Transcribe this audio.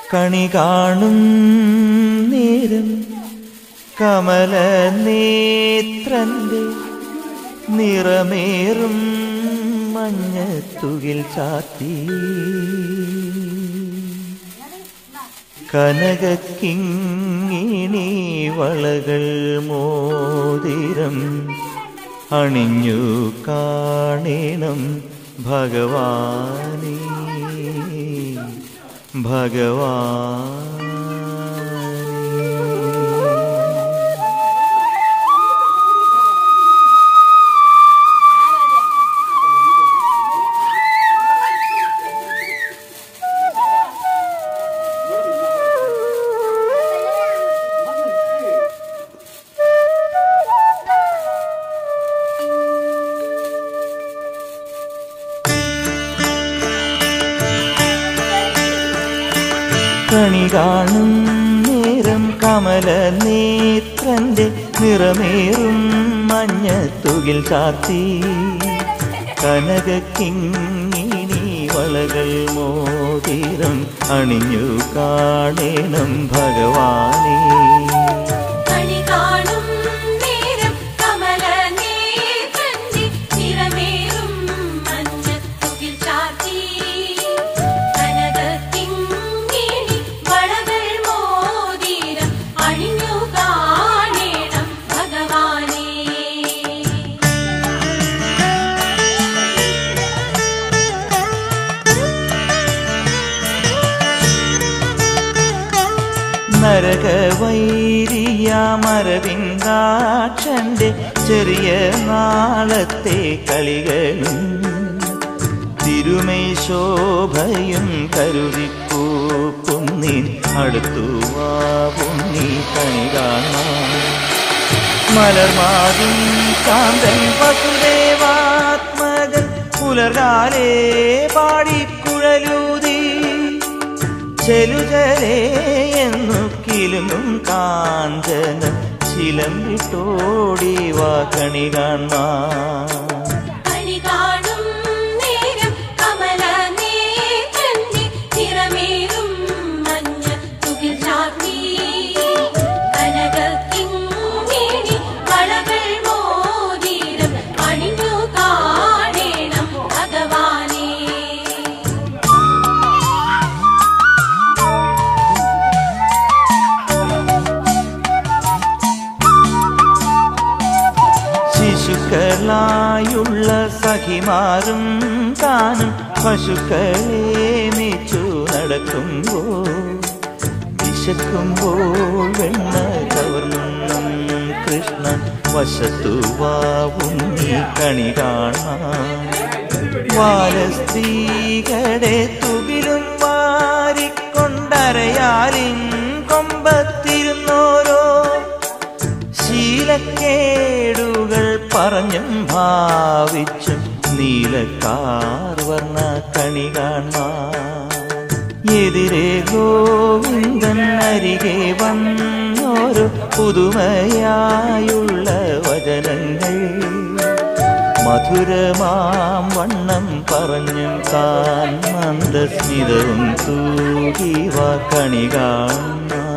കണി കാണും നേരം കമല നേത്രന്റെ നിറമേറും മഞ്ഞത്തുകിൽ ചാത്തി കനകക്കിങ്ങിണി വളകൾ മോതിരം അണിഞ്ഞു കാണണം ഭഗവാനേ ഭഗവാനേ കണി കാണും നേരം കമല നേത്രന്റെ നിറമേറും മഞ്ഞത്തുകിൽ ചാത്തി കനകക്കിങ്ങിണി വളകൾ മോതിരം അണിഞ്ഞു കാണണം ഭഗവാനേ കണി കാണും നേരം കമല നേത്രന്റെ നിറമേറും മഞ്ഞത്തുകിൽ ചാർത്തി കനകക്കിങ്ങിണി വളകൾ മോതിരം അണിഞ്ഞു കാണേണം ഭഗവാനേ നരകവൈരിയാമരവിന്ദാക്ഷന്റെ ചെറിയ നാളത്തെ കളികളും തിരുമൈ ശോഭയും കരുതിക്കൂക്കുന്നി അടുത്തുവാവുണ്ണി കണി കാണാം മലർമാതും കാന്തൻ വസുദേവാത്മകൻ പുലർകാലേ പാടിക്കുഴലൂതി ചെലുചരേ എന്നു കിലുങ്ങും കാഞ്ചന ചിലമ്പിട്ടോടി വാ കണി കാണാം കണി കാണും നേരം കമല നേത്രന്റെ നിറമേറും മഞ്ഞത്തുകിൽ ചാർത്തി കനകക്കിങ്ങിണി വളകൾ മോതിരം അണിഞ്ഞു കാണേണം ഭഗവാനേ ശിശുക്കളായുള്ള സഖിമാരും താനും പശുക്കളെ മേച്ചു നടക്കുമ്പോൾ വിശക്കുമ്പോൾ വെണ്ണ കവർന്നും കൃഷ്ണ വശത്തുവാവുണ്ണി കണി കാണാം ബാലസ്ത്രീകളെ തുകിലും വാരിക്കൊണ്ടരയാലിൻ കൊമ്പത്തിരുന്നോരോ ശീലക്കേടുകൾ പറഞ്ഞും ഭാവിച്ചും നീലക്കാർ വർണ്ണ കണി കാണാൻ എതിരെ ഗോവിന്ദൻ അരികെ വന്നോരോ പുതുമയായുള്ള വചനങ്ങൾ മധുരമാം വണ്ണം പറഞ്ഞും താൻ മന്ദസ്മിതവും തൂകി വാ കണി കാണാൻ